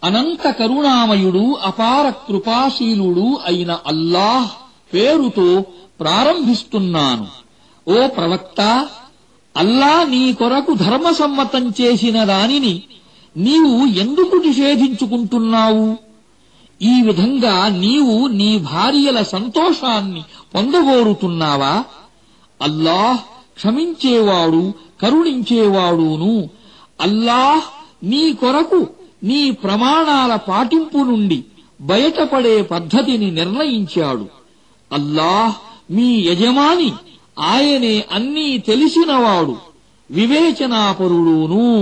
అనంత కరుణామయుడు అపార కృపాశీలుడు అయిన అల్లాహ్ పేరుతో ప్రారంభిస్తున్నాను ఓ ప్రవక్త అల్లా నీ కొరకు ధర్మసమ్మతం చేసిన దానిని నీవు ఎందుకు నిషేధించుకుంటున్నావు ఈ విధంగా నీవు నీ భార్యల సంతోషాన్ని పొందగోరుతున్నావా అల్లాహ్ క్షమించేవాడు కరుణించేవాడును అల్లాహ్ నీ కొరకు నీ ప్రమాణాల పాటింపు నుండి బయటపడే పద్ధతిని నిర్ణయించాడు అల్లాహ్ మీ యజమాని ఆయనే అన్నీ తెలిసినవాడు వివేచనాపరుడును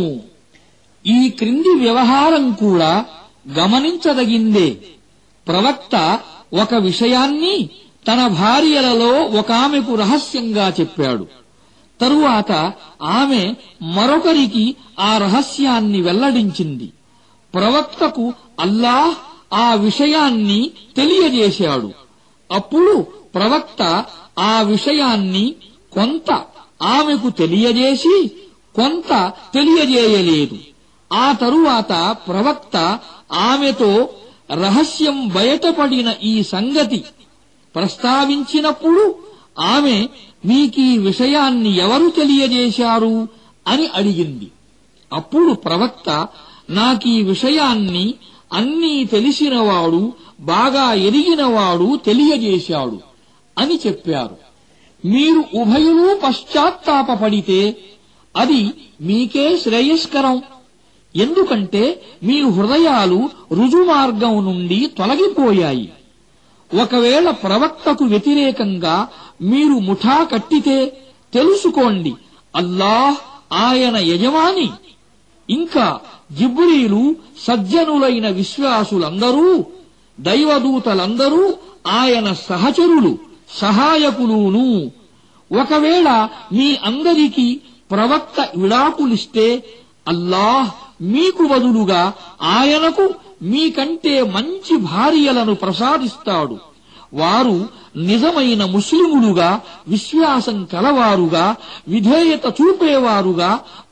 ఈ క్రింది వ్యవహారం కూడా గమనించదగిందే ప్రవక్త ఒక విషయాన్ని తన భార్యలలో ఒకామెకు రహస్యంగా చెప్పాడు తరువాత ఆమె మరొకరికి ఆ రహస్యాన్ని వెల్లడించింది ప్రవక్తకు అల్లాహ్ ఆ విషయాన్ని తెలియజేశాడు అప్పుడు ప్రవక్త ఆ విషయాన్ని కొంత ఆమెకు తెలియజేసి కొంత తెలియజేయలేదు ఆ తరువాత ప్రవక్త ఆమెతో రహస్యం బయటపడిన ఈ సంగతి ప్రస్తావించినప్పుడు ఆమె మీకీ విషయాన్ని ఎవరు తెలియజేశారు అని అడిగింది అప్పుడు ప్రవక్త నాకీ విషయాన్ని అన్నీ తెలిసినవాడు బాగా ఎరిగినవాడు తెలియజేశాడు అని చెప్పారు మీరు ఉభయులు పశ్చాత్తాపపడితే అది మీకే శ్రేయస్కరం ఎందుకంటే మీ హృదయాలు రుజుమార్గం నుండి తొలగిపోయాయి ఒకవేళ ప్రవక్తకు వ్యతిరేకంగా మీరు ముఠా కట్టితే తెలుసుకోండి అల్లాహ్ ఆయన యజమాని ఇంకా జిబ్రీలు సజ్జనులైన విశ్వాసులందరూ దైవదూతలందరూ ఆయన సహచరులు సహాయకులును ఒకవేళ మీ అందరికీ ప్రవక్త విడాకులిస్తే అల్లాహ్ మీకు బదులుగా ఆయనకు మీకంటే మంచి భార్యలను ప్రసాదిస్తాడు వారు నిజమైన ముస్లిములుగా విశ్వాసం కలవారుగా విధేయత చూపేవారుగా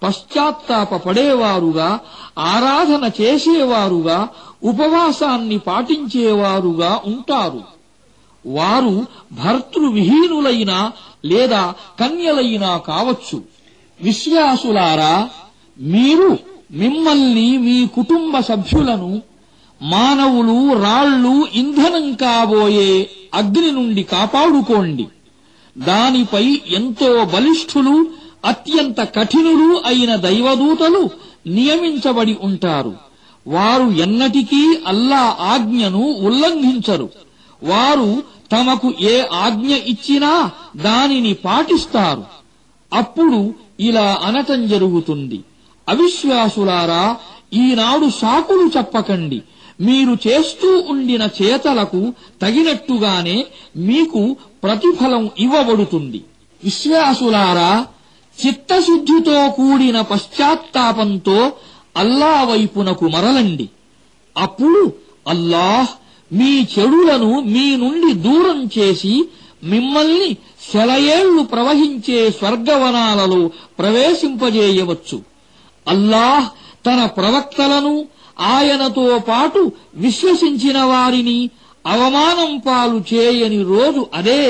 పశ్చాత్తాపపడేవారుగా ఆరాధన చేసేవారుగా ఉపవాసాన్ని పాటించేవారుగా ఉంటారు వారు భర్తృవిహీనులైనా లేదా కన్యలైనా కావచ్చు విశ్వాసులారా మీరు మిమ్మల్ని మీ కుటుంబ సభ్యులను మానవులు రాళ్ళు ఇంధనం కాబోయే అగ్ని నుండి కాపాడుకోండి దానిపై ఎంతో బలిష్ఠులు అత్యంత కఠినులు అయిన దైవదూతలు నియమించబడి ఉంటారు వారు ఎన్నటికీ అల్లా ఆజ్ఞను ఉల్లంఘించరు వారు తమకు ఏ ఆజ్ఞ ఇచ్చినా దానిని పాటిస్తారు అప్పుడు ఇలా అనటం జరుగుతుంది అవిశ్వాసులారా ఈనాడు సాకులు చెప్పకండి మీరు చేస్తూ ఉండిన చేతలకు తగినట్టుగానే మీకు ప్రతిఫలం ఇవ్వబడుతుంది విశ్వాసులారా చిత్తశుద్ధితో కూడిన పశ్చాత్తాపంతో అల్లా వైపునకు మరలండి అప్పుడు అల్లాహ్ మీ చెడులను మీ నుండి దూరం చేసి మిమ్మల్ని సెలయేళ్లు ప్రవహించే స్వర్గవనాలలో ప్రవేశింపజేయవచ్చు అల్లాహ్ తన ప్రవక్తలను ఆయనతో పాటు విశ్వసించిన వారిని అవమానం పాలు చేయని రోజు అదే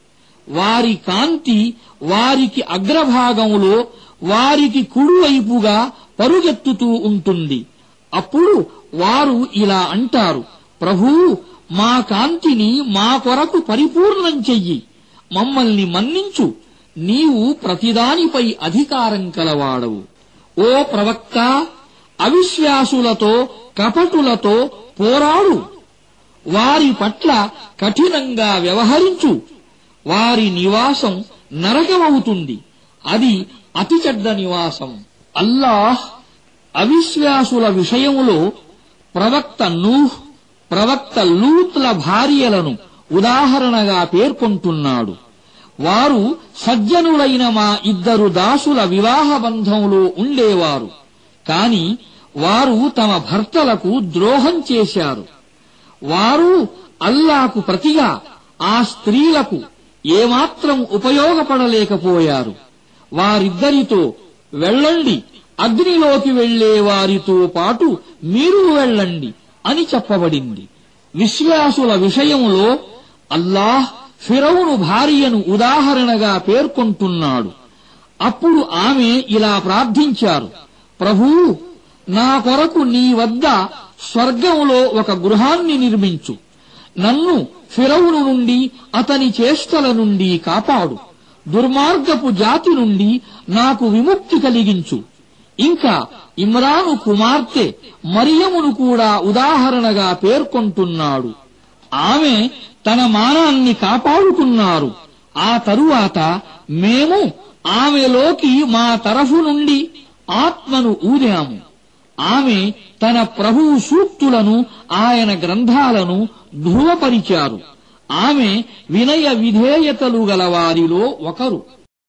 వారి కాంతి వారికి అగ్రభాగంలో వారికి కుడివైపుగా పరుగెత్తుతూ ఉంటుంది అప్పుడు వారు ఇలా అంటారు ప్రభూ మా కాంతిని మా కొరకు పరిపూర్ణం చెయ్యి మమ్మల్ని మన్నించు నీవు ప్రతిదానిపై అధికారం కలవాడవు ఓ ప్రవక్త అవిశ్వాసులతో కపటులతో పోరాడు వారి పట్ల కఠినంగా వ్యవహరించు వారి నివాసం నరకమవుతుంది అది అతి చెడ్డ నివాసం అల్లాహ్ అవిశ్వాసుల విషయములో ప్రవక్త నూహ్ ప్రవక్త లూత్ల భార్యలను ఉదాహరణగా పేర్కొంటున్నాడు వారు సజ్జనులైన మా ఇద్దరు దాసుల వివాహ బంధంలో ఉండేవారు కాని వారు తమ భర్తలకు ద్రోహం చేశారు వారు అల్లాకు ప్రతిగా ఆ స్త్రీలకు ఏమాత్రం ఉపయోగపడలేకపోయారు వారిద్దరితో వెళ్ళండి అగ్నిలోకి వెళ్లే వారితో పాటు మీరు వెళ్ళండి అని చెప్పబడింది విశ్వాసుల విషయంలో అల్లాహ్ ఫిరౌను భార్యను ఉదాహరణగా పేర్కొంటున్నాడు అప్పుడు ఆమె ఇలా ప్రార్థించారు ప్రభూ నా కొరకు నీ వద్ద స్వర్గంలో ఒక గృహాన్ని నిర్మించు నన్ను ఫిరౌను నుండి అతని చేష్టల నుండి కాపాడు దుర్మార్గపు జాతి నుండి నాకు విముక్తి కలిగించు ఇంకా ఇమ్రాను కుమార్తె మరియమును కూడా ఉదాహరణగా పేర్కొంటున్నాడు ఆమె తన మానాన్ని కాపాడుకున్నారు ఆ తరువాత మేము ఆమెలోకి మా తరఫు నుండి ఆత్మను ఊదాము ఆమె తన ప్రభువు సూక్తులను ఆయన గ్రంథాలను ధృవపరిచారు ఆమె వినయ విధేయతలు గల వారిలో ఒకరు